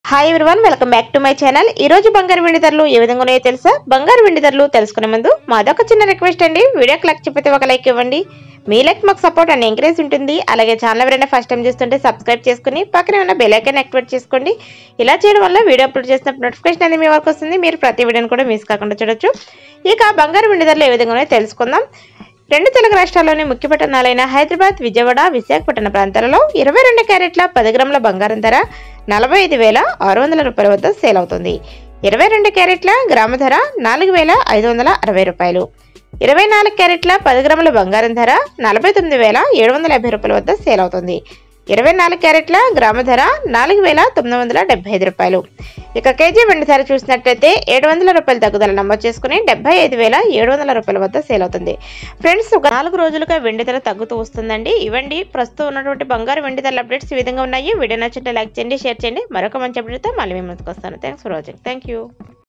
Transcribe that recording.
hi everyone welcome back to my channel ఈ రోజు బంగారు వెండి ధరలు ఏ విధంగా ఉన్నాయో తెలుసా బంగారు వెండి ధరలు తెలుసుకునే ముందు మాదొక చిన్న రిక్వెస్ట్ అండి వీడియోకి లైక్ చెప్పితే ఒక లైక్ ఇవ్వండి మీ లైక్ మాకు సపోర్ట్ అండ్ ఎంకరేజ్ ఉంటుంది అలాగే ఛానల్ ఎవరైనా ఫస్ట్ టైం చూస్తుంటే సబ్స్క్రైబ్ చేసుకుని పక్కనే ఉన్న బెల్ ఐకాన్ యాక్టివేట్ చేసుకోండి ఇలా చేయడం వల్ల వీడియో అప్లోడ్ చేసినప్పుడు నోటిఫికేషన్ అనేది మీ వరకు వస్తుంది మీరు ప్రతి వీడియోని కూడా మిస్ కాకుండా చూడొచ్చు ఇక బంగారు వెండి ధరలు ఏ విధంగా ఉన్నాయో తెలుసుకుందాం రెండు తెలుగు రాష్ట్రాల్లోని ముఖ్య పట్టణాలైన హైదరాబాద్ విజయవాడ విశాఖపట్నం ప్రాంతాలలో ఇరవై రెండు క్యారెట్ల పది గ్రాముల బంగారం ధర నలభై ఐదు వేల ఆరు వందల రూపాయల వద్ద సేల్ అవుతుంది ఇరవై రెండు క్యారెట్ల గ్రామ ధర నాలుగు వేల ఐదు వందల అరవై రూపాయలు ఇరవై నాలుగు క్యారెట్ల పది గ్రాముల బంగారం ధర నలభై తొమ్మిది వేల ఏడు వందల యాభై రూపాయల వద్ద సేల్ అవుతుంది ఇరవై నాలుగు క్యారెట్ల గ్రామ ధర నాలుగు వేల తొమ్మిది వందల డెబ్బై ఐదు రూపాయలు ఇక కేజీ వెండి ధర చూసినట్లయితే ఏడు వందల రూపాయల తగ్గుదల నమోదు చేసుకుని డెబ్బై ఐదు వేల ఏడు వందల రూపాయల వద్ద సేల్ అవుతుంది ఫ్రెండ్స్ ఒక నాలుగు రోజులుగా వెండి ధర తగ్గుతూ వస్తుందండి ఇవ్వండి ప్రస్తుతం ఉన్నటువంటి బంగారు వెండి ధరల అప్డేట్స్ ఈ విధంగా ఉన్నాయి వీడియో నచ్చితే లైక్ చేయండి షేర్ చేయండి మరొక మంచి అప్డేట్తో మళ్ళీ మేము ముందుకు వస్తాను thanks for watching thank you